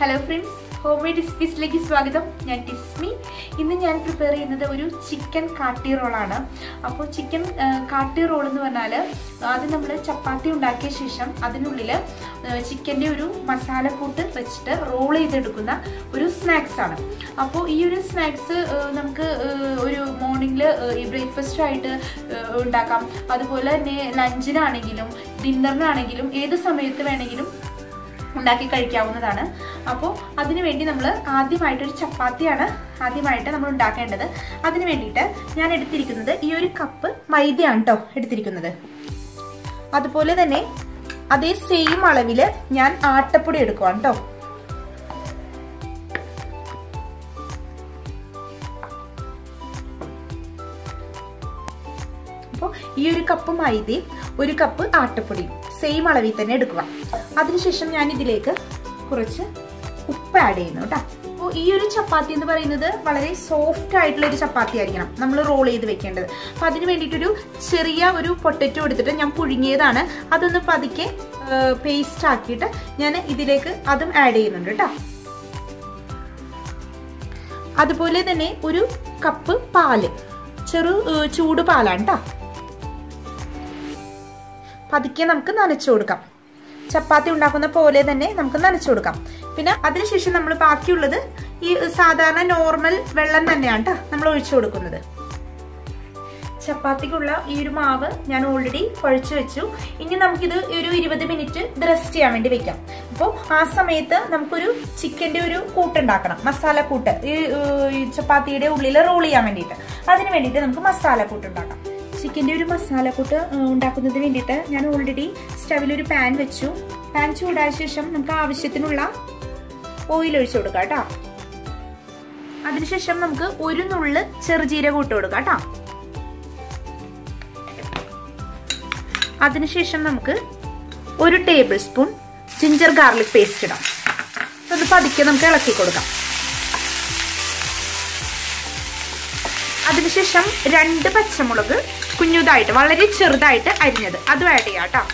hello friends home made റെസിപ്പീസിലേക്ക് സ്വാഗതം ഞാൻ ടിസ്മി ഇന്ന് ഞാൻ പ്രിപ്പയർ ചെയ്യുന്നത് ഒരു ചിക്കൻ കാട്ടി റോളാണ് അപ്പോൾ ചിക്കൻ കാട്ടി റോൾ എന്ന് പറഞ്ഞാൽ ആദ്യം നമ്മൾ ചപ്പാത്തി ഉണ്ടാക്കിയ ശേഷം അതിനുള്ളിൽ ചിക്കൻ്റെ ഒരു മസാലക്കൂട്ട് വെച്ചിട്ട് റോൾ ചെയ്തെടുക്കുന്ന ഒരു സ്നാക്സ് ആണ് അപ്പോൾ ഈ ഒരു സ്നാക്സ് നമുക്ക് ഏഹ്, ഒരു മോർണിംഗിൽ ഈ ബ്രേക്ക്ഫാസ്റ്റ് ആയിട്ട് ഏഹ്, ഉണ്ടാക്കാം അതുപോലെ തന്നെ ലഞ്ചിനാണെങ്കിലും ഡിന്നറിനാണെങ്കിലും ഏത് സമയത്ത് വേണമെങ്കിലും ഉണ്ടാക്കി കഴിക്കാവുന്നതാണ് അപ്പോൾ അതിന് വേണ്ടി നമ്മൾ ആദ്യമായിട്ടൊരു ചപ്പാത്തിയാണ് ആദ്യമായിട്ട് നമ്മൾ ഉണ്ടാക്കേണ്ടത് അതിന് വേണ്ടിയിട്ട് ഞാൻ എടുത്തിരിക്കുന്നത് ഈ ഒരു കപ്പ് മൈദയാണ് കേട്ടോ എടുത്തിരിക്കുന്നത് അതുപോലെ തന്നെ അതേ സെയിം അളവിൽ ഞാൻ ആട്ടപ്പൊടി എടുക്കുവാണ് കേട്ടോ അപ്പോൾ ഈ ഒരു കപ്പ് മൈദയും ഒരു കപ്പ് ആട്ടപ്പൊടിയും സെയിം അളവിൽ തന്നെ എടുക്കുക അതിനുശേഷം ഞാൻ ഇതിലേക്ക് കുറച്ച് ഉപ്പ് ആഡ് ചെയ്യുന്നു കേട്ടോ അപ്പോൾ ഈ ഒരു ചപ്പാത്തി എന്ന് പറയുന്നത് വളരെ സോഫ്റ്റ് ആയിട്ടുള്ള ഒരു ചപ്പാത്തി ആയിരിക്കണം നമ്മൾ റോൾ ചെയ്ത് വെക്കേണ്ടത് അപ്പോൾ അതിന് വേണ്ടിയിട്ടൊരു ചെറിയ ഒരു പൊട്ടറ്റോ എടുത്തിട്ട് ഞാൻ പുഴുങ്ങിയതാണ് അതൊന്ന് പതുക്കെ പേസ്റ്റ് ആക്കിയിട്ട് ഞാൻ ഇതിലേക്ക് അതും ആഡ് ചെയ്യുന്നുണ്ട് കേട്ടോ അതുപോലെ തന്നെ ഒരു കപ്പ് പാല് ചെറു ഏഹ്, ചൂട് പാലാണ് കേട്ടോ പതുക്കെ നമുക്ക് നനച്ചു കൊടുക്കാം ചപ്പാത്തി ഉണ്ടാക്കുന്ന പോലെ തന്നെ നമുക്ക് നനച്ചു കൊടുക്കാം പിന്നെ അതിനുശേഷം നമ്മൾ ബാക്കിയുള്ളത് ഈ സാധാരണ നോർമൽ വെള്ളം തന്നെയാണ് കേട്ടോ നമ്മൾ ഒഴിച്ചു കൊടുക്കുന്നത് ചപ്പാത്തിക്കുള്ള ഈ ഒരു മാവ് ഞാൻ ഓൾറെഡി കുഴച്ച് വെച്ചു ഇനി നമുക്കിത് ഒരു ഇരുപത് മിനിറ്റ് ഇത് റെസ്റ്റ് ചെയ്യാൻ വേണ്ടി വെക്കാം അപ്പോൾ ആ സമയത്ത് നമുക്കൊരു ചിക്കൻ്റെ ഒരു കൂട്ടുണ്ടാക്കണം മസാല കൂട്ട് ഈ ഏർ, ഈ ചപ്പാത്തിയുടെ ഉള്ളിൽ റോൾ ചെയ്യാൻ വേണ്ടിയിട്ട് അതിന് വേണ്ടിയിട്ട് നമുക്ക് മസാല കൂട്ട് ഉണ്ടാക്കാം ചിക്കൻ്റെ ഒരു മസാലക്കൂട്ട് ഉണ്ടാക്കുന്നതിന് വേണ്ടിയിട്ട് ഞാൻ ഓൾറെഡി സ്റ്റവിൽ ഒരു പാൻ വെച്ചു പാൻ ചൂടായ ശേഷം നമുക്ക് ആവശ്യത്തിനുള്ള ഓയിൽ ഒഴിച്ചു കൊടുക്കാം കേട്ടോ അതിനുശേഷം നമുക്ക് ഒരു നുള്ള് ചെറുജീരകം ഇട്ട് കൊടുക്കാം കേട്ടോ അതിനുശേഷം നമുക്ക് ഒരു tablespoon ginger garlic paste ഇടാം അത് പതുക്കെ നമുക്ക് ഇളക്കി കൊടുക്കാം അതിനുശേഷം രണ്ട് പച്ചമുളക് കുഞ്ഞുതായിട്ട് വളരെ ചെറുതായിട്ട് അരിഞ്ഞത് അതും ആഡ് ചെയ്യാം കേട്ടോ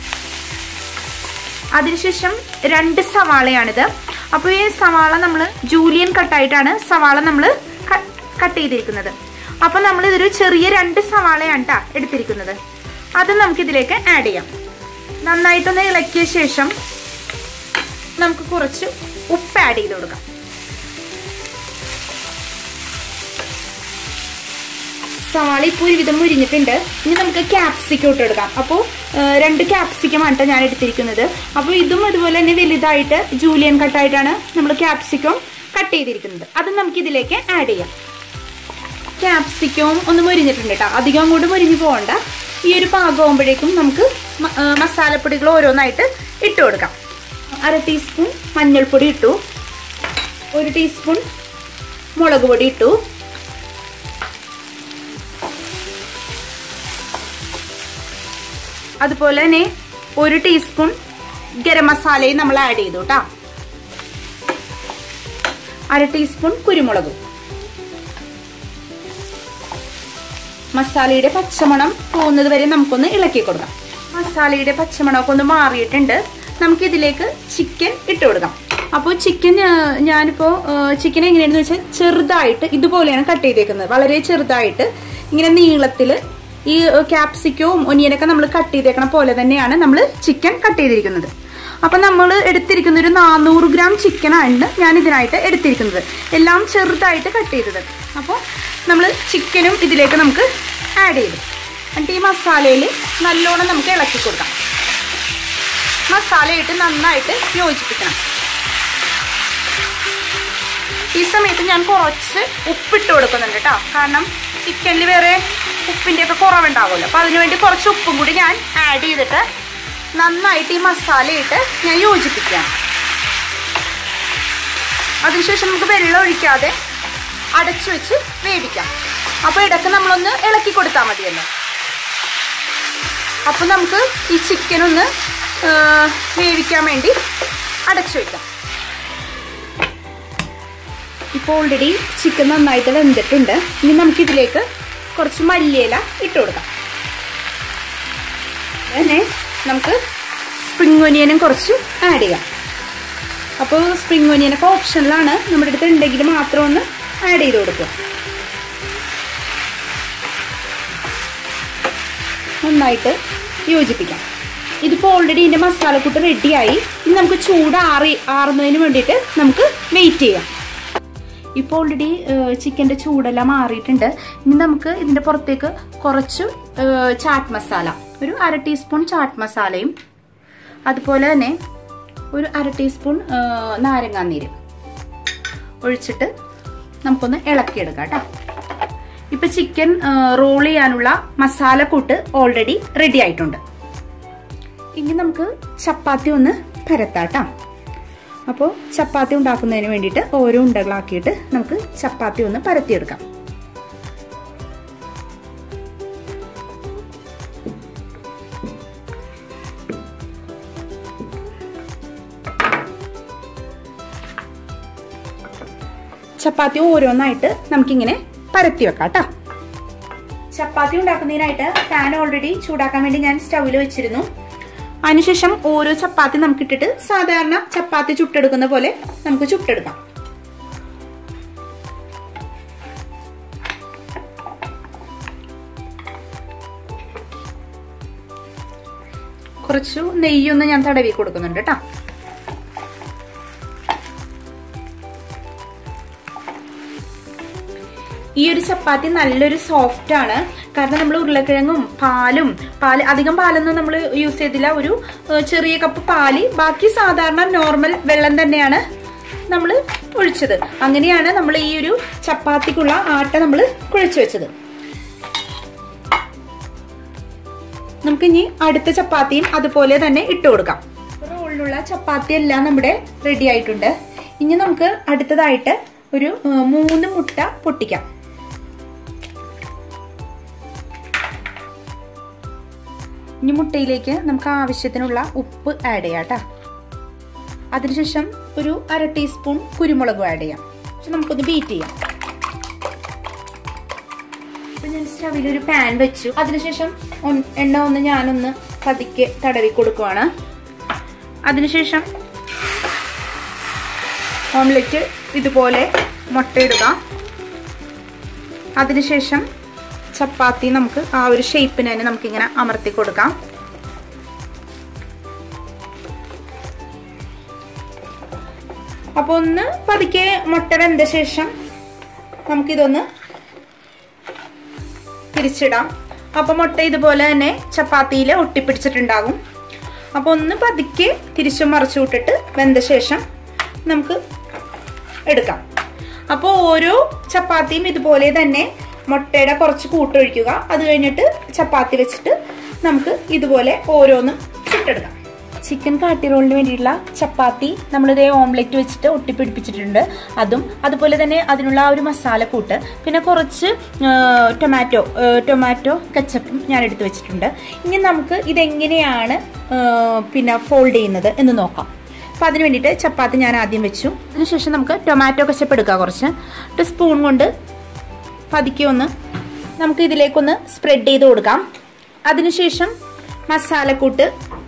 അതിനുശേഷം രണ്ട് സവാളയാണിത് അപ്പോൾ ഈ സവാള നമ്മൾ ജൂലിയൻ കട്ടായിട്ടാണ് സവാള നമ്മൾ കട്ട് ചെയ്തിരിക്കുന്നത് അപ്പോൾ നമ്മൾ ഇതൊരു ചെറിയ രണ്ട് സവാളയാണ് കേട്ടോ എടുത്തിരിക്കുന്നത് അത് നമുക്കിതിലേക്ക് ആഡ് ചെയ്യാം നന്നായിട്ടൊന്ന് ഇളക്കിയ ശേഷം നമുക്ക് കുറച്ച് ഉപ്പ് ആഡ് ചെയ്ത് കൊടുക്കാം സവാള ഇപ്പോൾ ഒരുവിധം മുരിഞ്ഞിട്ടുണ്ട് ഇനി നമുക്ക് ക്യാപ്സിക്കം ഇട്ട് കൊടുക്കാം അപ്പോൾ രണ്ട് ക്യാപ്സിക്കമാണ് കേട്ടോ ഞാൻ എടുത്തിരിക്കുന്നത് അപ്പോൾ ഇതും അതുപോലെ തന്നെ വലുതായിട്ട് ജൂലിയൻ കട്ടായിട്ടാണ് നമ്മൾ ക്യാപ്സിക്കം കട്ട് ചെയ്തിരിക്കുന്നത് അത് നമുക്ക് ഇതിലേക്ക് ആഡ് ചെയ്യാം ക്യാപ്സിക്കവും ഒന്ന് മുരിഞ്ഞിട്ടുണ്ട് കേട്ടോ അധികം അങ്ങോട്ട് മുരിഞ്ഞു പോകണ്ട ഈ ഒരു പാകമാകുമ്പോഴേക്കും നമുക്ക് മ- ആ, മസാലപ്പൊടികൾ ഓരോന്നായിട്ട് ഇട്ട് കൊടുക്കാം അര ടീസ്പൂൺ മഞ്ഞൾപ്പൊടി ഇട്ടു ഒരു ടീസ്പൂൺ മുളക് പൊടി ഇട്ടു അതുപോലെ തന്നെ ഒരു ടീസ്പൂൺ ഗരം മസാലയും നമ്മൾ ആഡ് ചെയ്തു കേട്ടോ അര ടീസ്പൂൺ കുരുമുളകും മസാലയുടെ പച്ചമണം പോകുന്നത് വരെ നമുക്കൊന്ന് ഇളക്കി കൊടുക്കാം മസാലയുടെ പച്ചമണമൊക്കെ ഒന്ന് മാറിയിട്ടുണ്ട് നമുക്ക് ഇതിലേക്ക് ചിക്കൻ ഇട്ട് കൊടുക്കാം അപ്പോൾ ചിക്കൻ ഞാനിപ്പോൾ ചിക്കൻ എങ്ങനെയാണെന്ന് വെച്ചാൽ ചെറുതായിട്ട് ഇതുപോലെയാണ് കട്ട് ചെയ്തേക്കുന്നത് വളരെ ചെറുതായിട്ട് ഇങ്ങനെ നീളത്തിൽ ഈ ക്യാപ്സിക്കവും ഒനിയനൊക്കെ നമ്മൾ കട്ട് ചെയ്തേക്കണ പോലെ തന്നെയാണ് നമ്മൾ ചിക്കൻ കട്ട് ചെയ്തിരിക്കുന്നത് അപ്പം നമ്മൾ എടുത്തിരിക്കുന്ന ഒരു നാനൂറ് ഗ്രാം ചിക്കനാണ് ഞാൻ ഇതിനായിട്ട് എടുത്തിരിക്കുന്നത് എല്ലാം ചെറുതായിട്ട് കട്ട് ചെയ്തത് അപ്പോൾ നമ്മൾ ചിക്കനും ഇതിലേക്ക് നമുക്ക് ആഡ് ചെയ്തു എന്നിട്ട് ഈ മസാലയിൽ നല്ലോണം നമുക്ക് ഇളക്കി കൊടുക്കാം മസാലയിട്ട് നന്നായിട്ട് യോജിപ്പിക്കണം ഈ സമയത്ത് ഞാൻ കുറച്ച് ഉപ്പിട്ട് കൊടുക്കുന്നുണ്ട് കേട്ടോ കാരണം ചിക്കനിൽ വേറെ ഉപ്പിൻ്റെ ഒക്കെ കുറവുണ്ടാവുമല്ലോ അപ്പോൾ അതിനുവേണ്ടി കുറച്ച് ഉപ്പും കൂടി ഞാൻ ആഡ് ചെയ്തിട്ട് നന്നായിട്ട് ഈ മസാലയിട്ട് ഞാൻ യോജിപ്പിക്കാം അതിനുശേഷം നമുക്ക് വെള്ളം ഒഴിക്കാതെ അടച്ചു വെച്ച് വേവിക്കാം അപ്പോൾ ഇടയ്ക്ക് നമ്മളൊന്ന് ഇളക്കി കൊടുത്താൽ മതിയല്ലോ അപ്പോൾ നമുക്ക് ഈ ചിക്കൻ ഒന്ന് ആ, വേവിക്കാൻ വേണ്ടി അടച്ചു വയ്ക്കാം ഇപ്പോൾ ഓൾറെഡി ചിക്കൻ നന്നായിട്ട് വെന്തിട്ടുണ്ട് ഇനി നമുക്കിതിലേക്ക് കുറച്ച് മല്ലിയില ഇട്ട് കൊടുക്കാം തന്നെ നമുക്ക് സ്പ്രിംഗ് ഒനിയനും കുറച്ച് ആഡ് ചെയ്യാം അപ്പോൾ സ്പ്രിംഗ് ഒനിയനൊക്കെ ഓപ്ഷനിലാണ് നമ്മുടെ അടുത്ത് ഉണ്ടെങ്കിൽ മാത്രം ഒന്ന് ആഡ് ചെയ്ത് കൊടുക്കുക നന്നായിട്ട് യോജിപ്പിക്കാം ഇതിപ്പോൾ ഓൾറെഡി ഇതിൻ്റെ മസാലക്കൂട്ട് റെഡിയായി ഇനി നമുക്ക് ചൂട് ആറി ആറുന്നതിന് വേണ്ടിയിട്ട് നമുക്ക് വെയിറ്റ് ചെയ്യാം ഇപ്പോൾ ഓൾറെഡി ചിക്കൻ്റെ ചൂടെല്ലാം മാറിയിട്ടുണ്ട് ഇനി നമുക്ക് ഇതിൻ്റെ പുറത്തേക്ക് കുറച്ച് ചാറ്റ് മസാല ഒരു അര ടീസ്പൂൺ ചാറ്റ് മസാലയും അതുപോലെ തന്നെ ഒരു അര ടീസ്പൂൺ നാരങ്ങാനീര് ഒഴിച്ചിട്ട് നമുക്കൊന്ന് ഇളക്കിയെടുക്കാം കേട്ടോ ഇപ്പം ചിക്കൻ റോൾ ചെയ്യാനുള്ള മസാലക്കൂട്ട് ഓൾറെഡി റെഡി ആയിട്ടുണ്ട് ഇനി നമുക്ക് ചപ്പാത്തി ഒന്ന് പരത്താട്ടോ അപ്പോൾ ചപ്പാത്തി ഉണ്ടാക്കുന്നതിന് വേണ്ടിയിട്ട് ഓരോ ഉണ്ടകളാക്കിയിട്ട് നമുക്ക് ചപ്പാത്തി ഒന്ന് പരത്തിയെടുക്കാം ചപ്പാത്തി ഓരോന്നായിട്ട് നമുക്കിങ്ങനെ പരത്തി വെക്കാം കേട്ടോ ചപ്പാത്തി ഉണ്ടാക്കുന്നതിനായിട്ട് പാൻ ഓൾറെഡി ചൂടാക്കാൻ വേണ്ടി ഞാൻ സ്റ്റൗവിൽ വെച്ചിരുന്നു അതിനുശേഷം ഓരോ ചപ്പാത്തി നമുക്ക് ഇട്ടിട്ട് സാധാരണ ചപ്പാത്തി ചുട്ടെടുക്കുന്ന പോലെ നമുക്ക് ചുട്ടെടുക്കാം കുറച്ചു നെയ്യൊന്ന് ഞാൻ തടവി കൊടുക്കുന്നുണ്ട് കേട്ടോ ഈ ഒരു ചപ്പാത്തി നല്ലൊരു സോഫ്റ്റ് ആണ് കാരണം നമ്മൾ ഉരുളക്കിഴങ്ങും പാലും പാല് അധികം പാലൊന്നും നമ്മൾ യൂസ് ചെയ്തില്ല ഒരു ചെറിയ കപ്പ് പാല് ബാക്കി സാധാരണ നോർമൽ വെള്ളം തന്നെയാണ് നമ്മൾ ഒഴിച്ചത് അങ്ങനെയാണ് നമ്മൾ ഈ ഒരു ചപ്പാത്തിക്കുള്ള ആട്ട നമ്മൾ കുഴച്ചു വെച്ചത് നമുക്കിനി അടുത്ത ചപ്പാത്തിയും അതുപോലെ തന്നെ ഇട്ട് കൊടുക്കാം റോളിലുള്ള ചപ്പാത്തി എല്ലാം നമ്മുടെ റെഡി ആയിട്ടുണ്ട് ഇനി നമുക്ക് അടുത്തതായിട്ട് ഒരു മൂന്ന് മുട്ട പൊട്ടിക്കാം ഇനി മുട്ടയിലേക്ക് നമുക്ക് ആവശ്യത്തിനുള്ള ഉപ്പ് ആഡ് ചെയ്യാം കേട്ടോ അതിനുശേഷം ഒരു അര ടീസ്പൂൺ കുരുമുളകും ആഡ് ചെയ്യാം പക്ഷെ നമുക്കൊന്ന് ബീറ്റ് ചെയ്യാം അപ്പം ഞാൻ സ്റ്റവിൽ ഒരു പാൻ വെച്ചു അതിനുശേഷം എണ്ണ ഒന്ന് ഞാനൊന്ന് പതുക്കെ തടവി കൊടുക്കുവാണ് അതിനുശേഷം ഓംലെറ്റ് ഇതുപോലെ മുട്ടയിടുക അതിനുശേഷം ചപ്പാത്തി നമുക്ക് ആ ഒരു ഷേപ്പിന് തന്നെ നമുക്കിങ്ങനെ അമർത്തി കൊടുക്കാം അപ്പോൾ ഒന്ന് പതുക്കെ മുട്ട വെന്ത ശേഷം നമുക്കിതൊന്ന് തിരിച്ചിടാം അപ്പോൾ മുട്ട ഇതുപോലെ തന്നെ ചപ്പാത്തിയിൽ ഒട്ടിപ്പിടിച്ചിട്ടുണ്ടാകും അപ്പോൾ ഒന്ന് പതുക്കെ തിരിച്ചും മറിച്ചു വിട്ടിട്ട് വെന്ത ശേഷം നമുക്ക് എടുക്കാം അപ്പോൾ ഓരോ ചപ്പാത്തിയും ഇതുപോലെ തന്നെ മുട്ടയുടെ കുറച്ച് കൂട്ടൊഴിക്കുക അത് കഴിഞ്ഞിട്ട് ചപ്പാത്തി വെച്ചിട്ട് നമുക്ക് ഇതുപോലെ ഓരോന്നും ചുട്ടെടുക്കാം ചിക്കൻ കാട്ടി റോളിന് വേണ്ടിയിട്ടുള്ള ചപ്പാത്തി നമ്മളിതേ ഓംലെറ്റ് വെച്ചിട്ട് ഒട്ടിപ്പിടിപ്പിച്ചിട്ടുണ്ട് അതും അതുപോലെ തന്നെ അതിനുള്ള ആ ഒരു മസാലക്കൂട്ട് പിന്നെ കുറച്ച് ടൊമാറ്റോ ടൊമാറ്റോ കച്ചപ്പും ഞാൻ എടുത്തു വെച്ചിട്ടുണ്ട് ഇനി നമുക്ക് ഇതെങ്ങനെയാണ് പിന്നെ ഫോൾഡ് ചെയ്യുന്നത് എന്ന് നോക്കാം അപ്പം അതിന് വേണ്ടിയിട്ട് ചപ്പാത്തി ഞാൻ ആദ്യം വെച്ചു അതിനുശേഷം നമുക്ക് ടൊമാറ്റോ കച്ചപ്പ് എടുക്കാം കുറച്ച് ഒരു സ്പൂൺ കൊണ്ട് പതുക്കി ഒന്ന് നമുക്ക് ഇതിലേക്കൊന്ന് സ്പ്രെഡ് ചെയ്ത് കൊടുക്കാം അതിനുശേഷം മസാലക്കൂട്ട്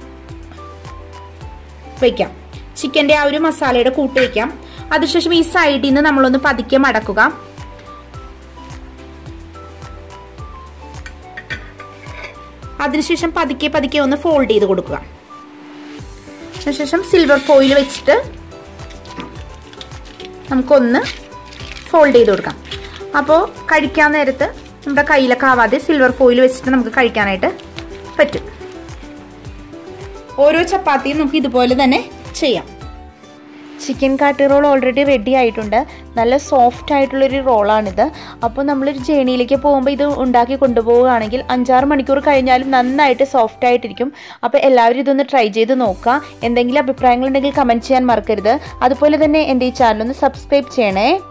വയ്ക്കാം ചിക്കൻ്റെ ആ ഒരു മസാലയുടെ കൂട്ട് വയ്ക്കാം അതിനുശേഷം ഈ സൈഡിൽ നിന്ന് നമ്മളൊന്ന് പതുക്കെ മടക്കുക അതിനുശേഷം പതുക്കെ പതുക്കെ ഒന്ന് ഫോൾഡ് ചെയ്ത് കൊടുക്കുക അതിനുശേഷം സിൽവർ ഫോയിൽ വെച്ചിട്ട് നമുക്കൊന്ന് ഫോൾഡ് ചെയ്ത് കൊടുക്കാം അപ്പോൾ കഴിക്കാൻ നേരത്ത് നമ്മുടെ കയ്യിലൊക്കെ ആവാതെ സിൽവർ ഫോയിൽ വെച്ചിട്ട് നമുക്ക് കഴിക്കാനായിട്ട് പറ്റും ഓരോ ചപ്പാത്തിയും നമുക്ക് ഇതുപോലെ തന്നെ ചെയ്യാം ചിക്കൻ കാട്ടി റോൾ ഓൾറെഡി റെഡി ആയിട്ടുണ്ട് നല്ല സോഫ്റ്റ് ആയിട്ടുള്ളൊരു റോളാണിത് അപ്പോൾ നമ്മളൊരു ജേണിയിലേക്ക് പോകുമ്പോൾ ഇത് ഉണ്ടാക്കി കൊണ്ടുപോവുകയാണെങ്കിൽ അഞ്ചാറ് മണിക്കൂർ കഴിഞ്ഞാലും നന്നായിട്ട് സോഫ്റ്റ് ആയിട്ടിരിക്കും അപ്പോൾ എല്ലാവരും ഇതൊന്ന് ട്രൈ ചെയ്ത് നോക്കുക എന്തെങ്കിലും അഭിപ്രായങ്ങളുണ്ടെങ്കിൽ കമൻറ്റ് ചെയ്യാൻ മറക്കരുത് അതുപോലെ തന്നെ എൻ്റെ ഈ ചാനൽ ഒന്ന് സബ്സ്ക്രൈബ് ചെയ്യണേ